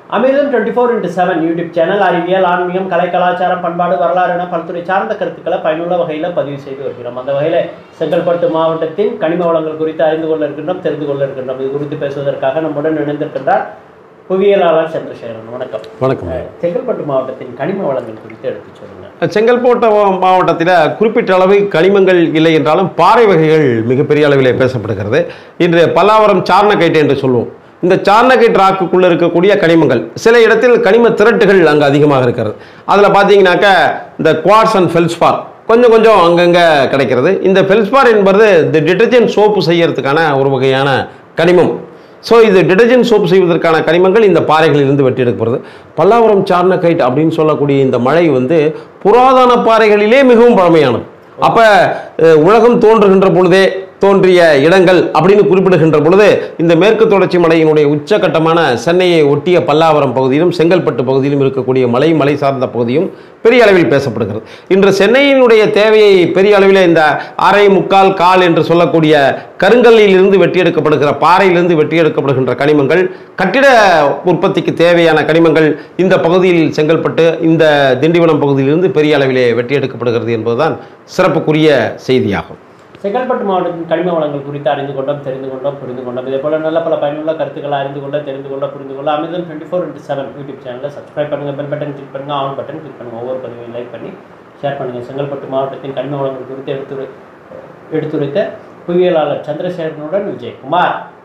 அமிர்தம் twenty four into seven YouTube channel அறிவியல் ஆன்மீகம் கலை கலாச்சாரம் பண்பாடு வரலாறு என பல்துறை சார்ந்த கருத்துக்களை பயனுள்ள வகையில் பதிவு செய்து வருகிறோம் அந்த வகையில் செங்கல்பட்டு மாவட்டத்தின் கனிம வளங்கள் குறித்து அறிந்து கொள்ள இருக்கின்றோம் தெரிந்து கொள்ள இருக்கின்றோம் இது குறித்து பேசுவதற்காக நம்முடன் இணைந்திருக்கின்றார் புவியியலாளர் சந்திரசேகரன் வணக்கம் வணக்கம் செங்கல்பட்டு மாவட்டத்தின் கனிம வளங்கள் குறித்து எடுத்து சொல்லுங்க செங்கல்பட்டு மாவட்டத்தில் குறிப்பிட்ட அளவு கனிமங்கள் இல்லை என்றாலும் பாறை வகைகள் மிகப்பெரிய அளவிலே பேசப்படுகிறது இன்று பல்லாவரம் சார்னகைட் என்று சொல்லுவோம் இந்த சார்னகைட் ராக்குக்குள்ளே இருக்கக்கூடிய கனிமங்கள் சில இடத்தில் கனிம திரட்டுகள் அங்கே அதிகமாக இருக்கிறது அதில் பார்த்தீங்கன்னாக்கா இந்த குவார்ட்ஸ் அண்ட் ஃபெல்ஸ்பார் கொஞ்சம் கொஞ்சம் அங்கங்கே கிடைக்கிறது இந்த ஃபெல்ஸ்பார் என்பது இந்த டிட்டர்ஜென்ட் சோப்பு செய்யறதுக்கான ஒரு வகையான கனிமம் ஸோ இது டிடர்ஜென்ட் சோப் செய்வதற்கான கனிமங்கள் இந்த பாறைகளிலிருந்து வெட்டி எடுக்கப்படுது பல்லாவரம் சார்னகைட் அப்படின்னு சொல்லக்கூடிய இந்த மழை வந்து புராதன பாறைகளிலே மிகவும் பழமையானது அப்போ உலகம் தோன்றுகின்ற பொழுதே தோன்றிய இடங்கள் அப்படின்னு குறிப்பிடுகின்ற பொழுது இந்த மேற்கு தொடர்ச்சி மலையினுடைய உச்சகட்டமான சென்னையை ஒட்டிய பல்லாவரம் பகுதியிலும் செங்கல்பட்டு பகுதியிலும் இருக்கக்கூடிய மலை மலை சார்ந்த பகுதியும் பெரிய அளவில் பேசப்படுகிறது இன்று சென்னையினுடைய தேவையை பெரிய அளவில் இந்த அரை முக்கால் கால் என்று சொல்லக்கூடிய கருங்கல்லில் இருந்து வெட்டி எடுக்கப்படுகிற பாறையிலிருந்து வெட்டி எடுக்கப்படுகின்ற கனிமங்கள் கட்டிட உற்பத்திக்கு தேவையான கனிமங்கள் இந்த பகுதியில் செங்கல்பட்டு இந்த திண்டிவனம் பகுதியிலிருந்து பெரிய அளவிலே வெட்டி எடுக்கப்படுகிறது என்பதுதான் சிறப்புக்குரிய செய்தியாகும் செங்கல்பட்டு மாவட்டத்தின் கனிம வளங்கள் குறித்து அறிந்து கொண்டோம் தெரிந்து கொண்டோம் புரிந்து கொண்டோம் இதே போல நல்ல பல பயனுள்ள கருத்துக்களை அறிந்து கொள்ள தெரிந்து கொள்ள புரிந்து கொள்ள Amirtham twenty four into seven YouTube சேனலை சப்ஸ்கிரைப் பண்ணுங்க பெல் பட்டன் கிளிக் பண்ணுங்க ஆன் பட்டன் கிளிக் பண்ணுங்க ஒவ்வொரு பதிவையும் லைக் பண்ணி ஷேர் பண்ணுங்க செங்கல்பட்டு மாவட்டத்தின் கனிம வளங்கள் குறித்து எடுத்துரை எடுத்துரைத்த புவியியலாளர் சந்திரசேகரனுடன் விஜயகுமார்